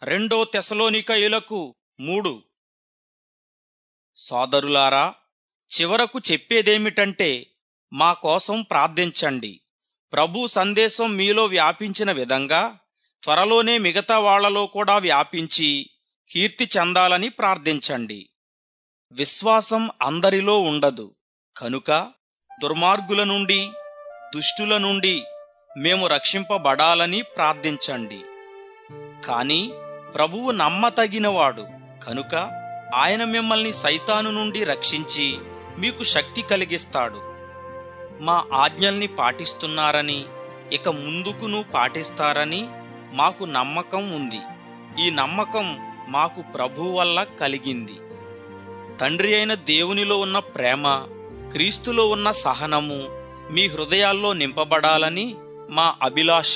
రెండో తెసలోనికయులకు మూడు సోదరులారా చివరకు చెప్పేదేమిటంటే మా కోసం ప్రార్థించండి ప్రభు సందేశం మీలో వ్యాపించిన విధంగా త్వరలోనే మిగతా వాళ్లలో కూడా వ్యాపించి కీర్తి చెందాలని ప్రార్థించండి విశ్వాసం అందరిలో ఉండదు కనుక దుర్మార్గుల నుండి దుష్టుల నుండి మేము రక్షింపబడాలని ప్రార్థించండి కాని ప్రభువు నమ్మతగినవాడు కనుక ఆయన మిమ్మల్ని సైతాను నుండి రక్షించి మీకు శక్తి కలిగిస్తాడు మా ఆజ్ఞల్ని పాటిస్తున్నారని ఇక ముందుకును పాటిస్తారని మాకు నమ్మకం ఉంది ఈ నమ్మకం మాకు ప్రభు వల్ల కలిగింది తండ్రి అయిన దేవునిలో ఉన్న ప్రేమ క్రీస్తులో ఉన్న సహనము మీ హృదయాల్లో నింపబడాలని మా అభిలాష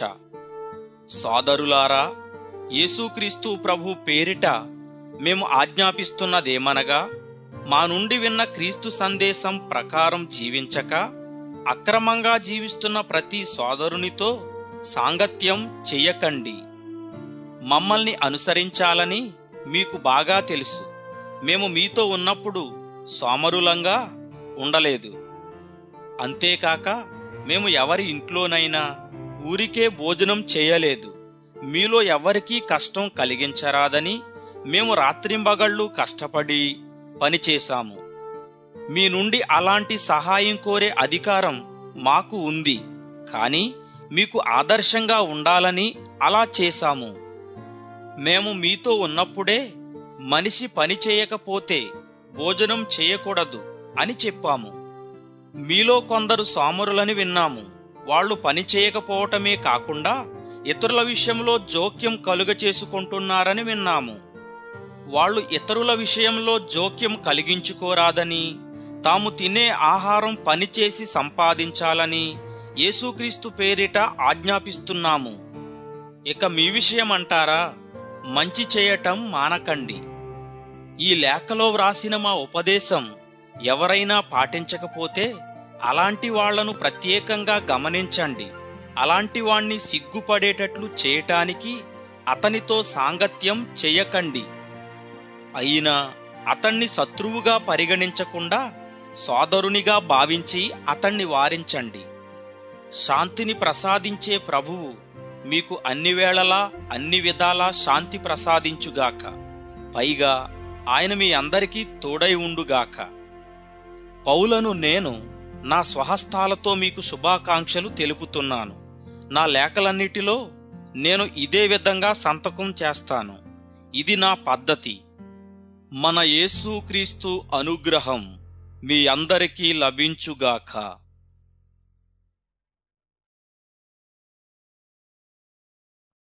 సోదరులారా యేసుక్రీస్తు ప్రభు పేరిట మేము ఆజ్ఞాపిస్తున్నదేమనగా మా నుండి విన్న క్రీస్తు సందేశం ప్రకారం జీవించక అక్రమంగా జీవిస్తున్న ప్రతి సోదరునితో సాంగత్యం చెయ్యకండి మమ్మల్ని అనుసరించాలని మీకు బాగా తెలుసు మేము మీతో ఉన్నప్పుడు సోమరులంగా ఉండలేదు అంతేకాక మేము ఎవరి ఇంట్లోనైనా ఊరికే భోజనం చేయలేదు మీలో ఎవరికీ కష్టం కలిగించరాదని మేము రాత్రింబగళ్ళు కష్టపడి పనిచేశాము మీ నుండి అలాంటి సహాయం కోరే అధికారం మాకు ఉంది కానీ మీకు ఆదర్శంగా ఉండాలని అలా చేశాము మేము మీతో ఉన్నప్పుడే మనిషి పని చేయకపోతే భోజనం చేయకూడదు అని చెప్పాము మీలో కొందరు సోమరులని విన్నాము వాళ్ళు పని చేయకపోవటమే కాకుండా ఇతరుల విషయంలో జోక్యం కలుగ చేసుకుంటున్నారని విన్నాము వాళ్ళు ఇతరుల విషయంలో జోక్యం కలిగించుకోరాదని తాము తినే ఆహారం పనిచేసి సంపాదించాలని యేసుక్రీస్తు పేరిట ఆజ్ఞాపిస్తున్నాము ఇక మీ విషయం అంటారా మంచి చేయటం మానకండి ఈ లేఖలో వ్రాసిన మా ఉపదేశం ఎవరైనా పాటించకపోతే అలాంటి వాళ్లను ప్రత్యేకంగా గమనించండి అలాంటి వాణ్ణి సిగ్గుపడేటట్లు చేయటానికి అతనితో సాంగత్యం చెయ్యకండి అయినా అతన్ని శత్రువుగా పరిగణించకుండా సోదరునిగా భావించి అతన్ని వారించండి శాంతిని ప్రసాదించే ప్రభువు మీకు అన్ని వేళలా అన్ని విధాలా శాంతి ప్రసాదించుగాక పైగా ఆయన మీ అందరికీ తోడై ఉండుగాక పౌలను నేను నా స్వహస్తాలతో మీకు శుభాకాంక్షలు తెలుపుతున్నాను నా లేఖలన్నిటిలో నేను ఇదే విధంగా సంతకం చేస్తాను ఇది నా పద్ధతి మన యేసుక్రీస్తు అనుగ్రహం మీ అందరికీ లభించుగాక